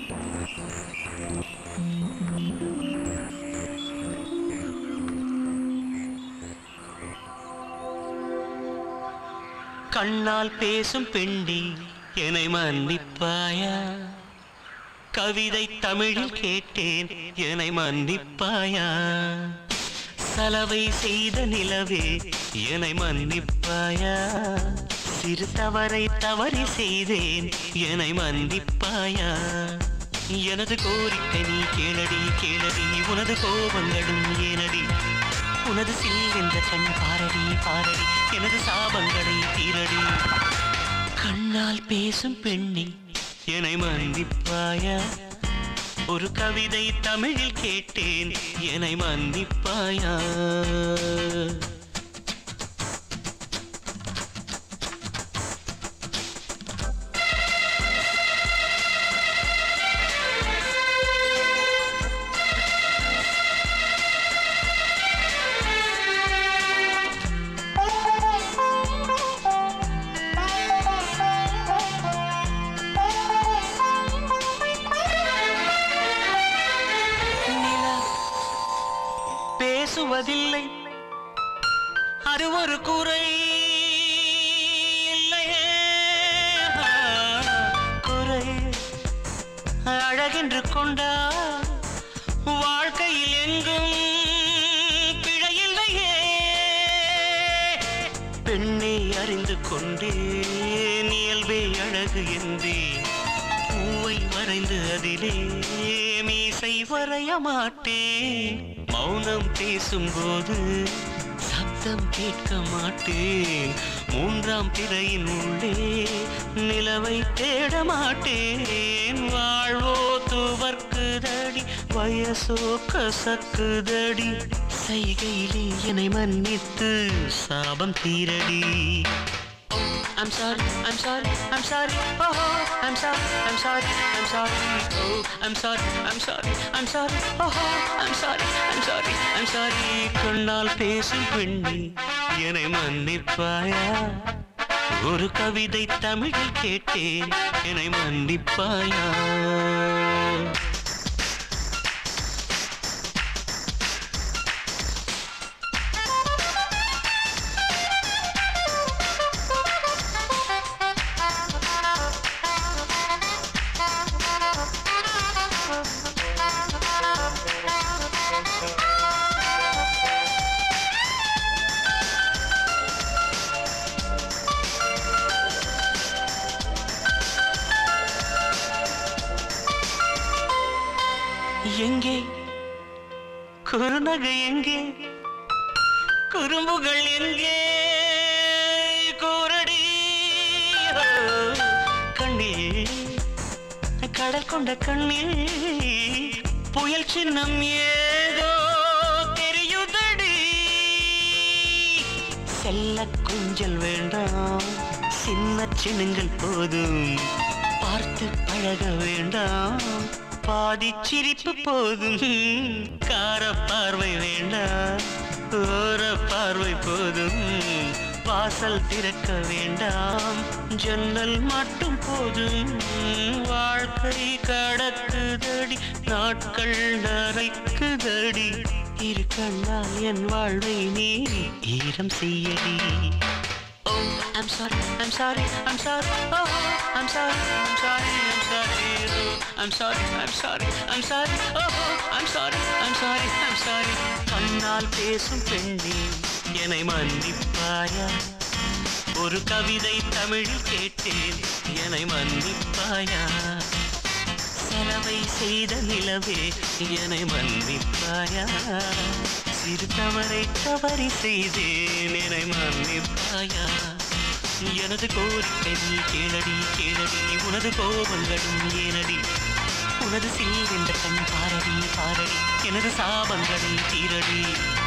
கண்ணால் பேசும் பெண்டி என்னை மன்னிப்பாயா கவிதை தமிழில் கேட்டேன் என்னை மன்னிப்பாயா சலவை செய்த நிலவே என்னை மன்னிப்பாயா சிறு தவறை தவறி செய்தேன் என்னை மன்னிப்பாயா எனது கோரிக்கை நீ கேளடி கேளடி உனது கோபங்களும் ஏனடி உனது சில்வென்ற கண் பாரடி பாரடி எனது சாபங்களை தீரடி கண்ணால் பேசும் பெண்ணி என்னை மன்னிப்பாயா ஒரு கவிதை தமிழில் கேட்டேன் என்னை மன்னிப்பாயா நிலா பேசுவதில்லை அது ஒரு குறை இல்லையே குறை அழகென்று கொண்டா வாழ்க்கையில் எங்கும் பிழையில்லையே பெண்ணை அறிந்து கொண்டேன் இயல்பே அழகு என்றேன் பூவை வரைந்து அதிலே மீசை வரைய மாட்டேன் மௌனம் பேசும்போது சப்தம் கேட்க மாட்டேன் மூன்றாம் திரையின் உள்ளே நிலவை தேட மாட்டேன் வாழ்வோ துவர்க்குதடி வயசோ கசக்குதடி செய்கையிலே என்னை மன்னித்து சாபம் தீரடி I'm sorry, I'm sorry, I'm sorry, oh, I'm sorry, I'm sorry, I'm sorry, oh, I'm sorry, I'm sorry, I'm sorry, oh, I'm sorry, I'm sorry, I'm sorry. கண்ணால் பேசும் பெண்ணி என்னை மன்னிப்பாயா ஒரு கவிதை தமிழில் கேட்டேன் என்னை மன்னிப்பாயா எங்கே குறுநகை எங்கே குறும்புகள் எங்கே கூரடி கண்ணில் கடல் கொண்ட கண்ணில் புயல் சின்னம் ஏதோ தெரியுதடி செல்ல குஞ்சல் வேண்டாம் சின்ன சின்னங்கள் போதும் பார்த்து பழக வேண்டாம் பாதி சிரிப்பு போதும் கார பார்வை வேண்டாம் ஓர பார்வை போதும் வாசல் திறக்க வேண்டாம் ஜன்னல் மட்டும் போதும் வாழ்க்கை கடக்குதடி நாட்கள் நரைக்குதடி இரு கண்ணால் என் வாழ்வை நீ ஈரம் செய்யடி Oh, I'm sorry, I'm sorry, I'm sorry, oh, I'm sorry, I'm sorry, I'm sorry, oh, I'm sorry, I'm sorry, I'm sorry, oh, I'm sorry, I'm sorry, I'm sorry. கண்ணால் பேசும் பெண்ணே என்னை மன்னிப்பாயா ஒரு கவிதை தமிழில் கேட்டேன் என்னை மன்னிப்பாயா செலவை செய்த நிலவே என்னை மன்னிப்பாயா சிறு தவறை தவறி செய்தேன் என்னை மன்னிப்பாயா எனது கோரிக்கை நீ கேளடி கேளடி உனது கோபங்களும் ஏனடி உனது சீரென்ற கண் பாரடி பாரடி எனது சாபங்களை தீரடி